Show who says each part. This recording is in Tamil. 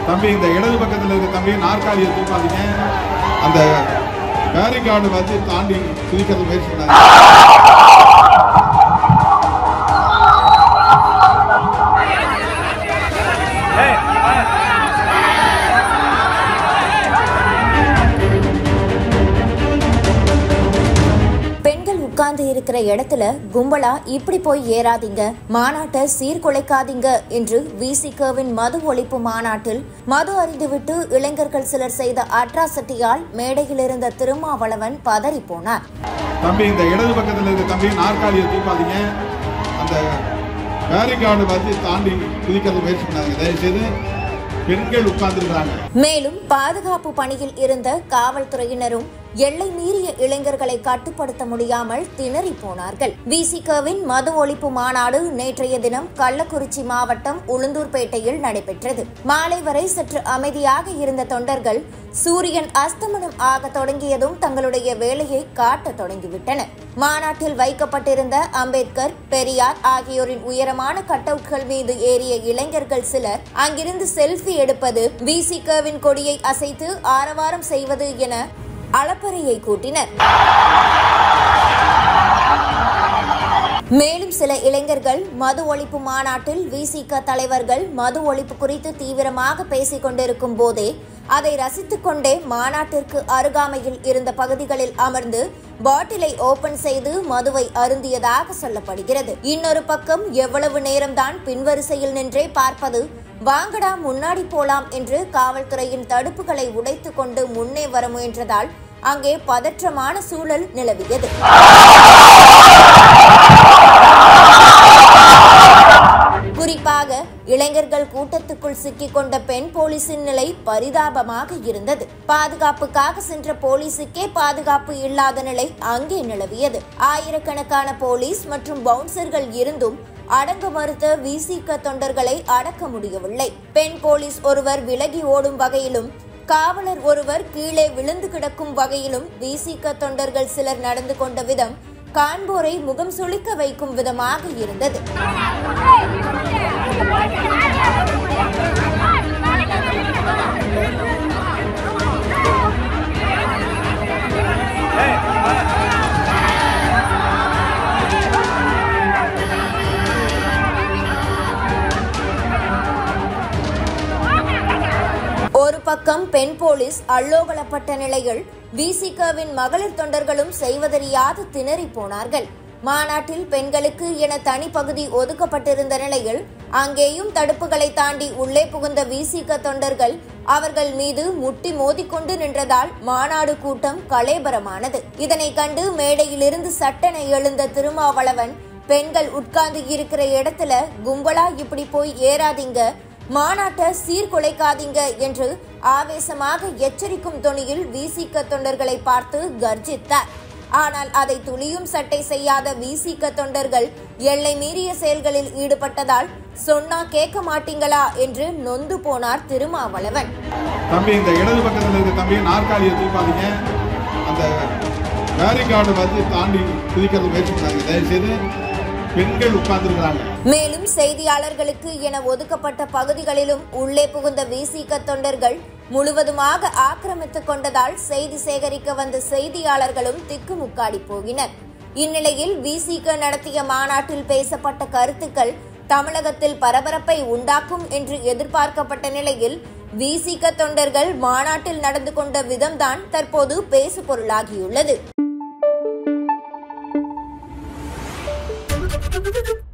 Speaker 1: தம்பி இந்த இடது பக்கத்தில் இருக்க தம்பி நாற்காலியை தூக்காதீங்க அந்த பேரிகார்டு வந்து தாண்டி குதிக்கிறது முயற்சி பண்ணாங்க
Speaker 2: பெண்கள் உட்கார்ந்து இருக்கிற இடத்துல கும்பலா இப்படி போய் ஏறாதீங்க மாநாட்டை சீர்குலைக்காதீங்க என்று விசிகவின் மது ஒழிப்பு மாநாட்டில் மது அறிந்துவிட்டு இளைஞர்கள் சிலர் செய்த அட்ராசிட்டியால் மேடையில் இருந்த திருமாவளவன் பதறி போனார்
Speaker 1: தம்பி இந்த இடது பக்கத்தில் இருக்க தம்பி நாற்காலியை தூக்காதீங்க அந்த பேரிகார்டு வந்து தாண்டி குதிக்கிறது முயற்சி பண்ணாங்க தயவுசெய்து பெண்கள் உட்கார்ந்துருக்காங்க
Speaker 2: மேலும் பாதுகாப்பு பணியில் இருந்த காவல்துறையினரும் எல்லை மீறிய இளைஞர்களை கட்டுப்படுத்த முடியாமல் திணறி போனார்கள் விசிகவின் மது ஒழிப்பு மாநாடு நேற்றைய தினம் கள்ளக்குறிச்சி மாவட்டம் உளுந்தூர்பேட்டையில் நடைபெற்றது மாலை வரை சற்று அமைதியாக இருந்த தொண்டர்கள் சூரியன் அஸ்தமனம் ஆக தொடங்கியதும் தங்களுடைய வேலையை காட்டத் தொடங்கிவிட்டனர் மாநாட்டில் வைக்கப்பட்டிருந்த அம்பேத்கர் பெரியார் ஆகியோரின் உயரமான கட்டவுட்கள் மீது ஏறிய இளைஞர்கள் சிலர் அங்கிருந்து செல்ஃபி எடுப்பது விசிகவின் கொடியை அசைத்து ஆரவாரம் செய்வது என அளப்பறையை கூட்டினர் மேலும் சில இளைஞர்கள் மது ஒழிப்பு மாநாட்டில் விசிக தலைவர்கள் மது ஒழிப்பு குறித்து தீவிரமாக பேசிக் கொண்டிருக்கும் போதே அதை ரசித்துக் கொண்டே மாநாட்டிற்கு அருகாமையில் இருந்த பகுதிகளில் அமர்ந்து பாட்டிலை ஓபன் செய்து மதுவை அருந்தியதாக சொல்லப்படுகிறது இன்னொரு பக்கம் எவ்வளவு நேரம்தான் பின்வரிசையில் நின்றே பார்ப்பது வாங்கடா முன்னாடி போலாம் என்று காவல்துறையின் தடுப்புகளை உடைத்துக் கொண்டு முன்னே வர முயன்றதால் அங்கே பதற்றமான சூழல் நிலவியது குறிப்பாக இளைஞர்கள் கூட்டத்துக்குள் சிக்கிக் கொண்ட பெண் போலீசின் நிலை பரிதாபமாக இருந்தது பாதுகாப்புக்காக சென்ற போலீசுக்கே பாதுகாப்பு இல்லாத நிலை அங்கே நிலவியது ஆயிரக்கணக்கான போலீஸ் மற்றும் பவுன்சர்கள் இருந்தும் அடங்க மறுத்த விசிக தொண்டர்களை அடக்க முடியவில்லை பெண் போலீஸ் ஒருவர் விலகி ஓடும் வகையிலும் காவலர் ஒருவர் கீழே விழுந்து கிடக்கும் வகையிலும் விசிக தொண்டர்கள் சிலர் நடந்து கொண்ட விதம் காண்போரை முகம் சுளிக்க வைக்கும் விதமாக இருந்தது ஒரு பக்கம் பெண் போலீஸ் அல்லோகலப்பட்ட நிலையில் விசிகவின் மகளிர் தொண்டர்களும் செய்வதறியாது திணறி போனார்கள் மாநாட்டில் பெண்களுக்கு என தனி பகுதி ஒதுக்கப்பட்டிருந்த நிலையில் அங்கேயும் தடுப்புகளை தாண்டி உள்ளே புகுந்த விசிக தொண்டர்கள் அவர்கள் மீது முட்டி மோதிக்கொண்டு நின்றதால் மாநாடு கூட்டம் கலேபரமானது இதனை கண்டு மேடையிலிருந்து சட்டென எழுந்த திருமாவளவன் பெண்கள் உட்கார்ந்து இருக்கிற இடத்துல கும்பலா இப்படி போய் ஏறாதீங்க மாநாட்டை சீர்குலைக்காதீங்க என்று ஆவேசமாக எச்சரிக்கும் தொனியில் விசிக தொண்டர்களை பார்த்து கர்ஜித்தார் ஆனால் அதை துளியும் சட்டை செய்யாத விசிக தொண்டர்கள் எல்லை மீறிய செயல்களில் ஈடுபட்டதால் சொன்னா கேட்க மாட்டீங்களா என்று நொந்து போனார் திருமாவளவன்
Speaker 1: தம்பி இந்த இடது பக்கத்தில் இருக்க தம்பி நாற்காலியை தூக்காதீங்க அந்த பேரிகார்டு வந்து தாண்டி குதிக்கிறது முயற்சி பண்ணாங்க தயவுசெய்து பெண்கள் உட்கார்ந்துருக்காங்க
Speaker 2: மேலும் செய்தியாளர்களுக்கு என ஒதுக்கப்பட்ட பகுதிகளிலும் உள்ளே புகுந்த விசிக தொண்டர்கள் முழுவதுமாக ஆக்கிரமித்துக் கொண்டதால் செய்தி சேகரிக்க வந்த செய்தியாளர்களும் திக்குமுக்காடி போகினர் இந்நிலையில் விசிக நடத்திய மாநாட்டில் பேசப்பட்ட கருத்துக்கள் தமிழகத்தில் பரபரப்பை உண்டாக்கும் என்று எதிர்பார்க்கப்பட்ட நிலையில் விசிக தொண்டர்கள் மாநாட்டில் நடந்து கொண்ட விதம்தான் தற்போது பேசு பொருளாகியுள்ளது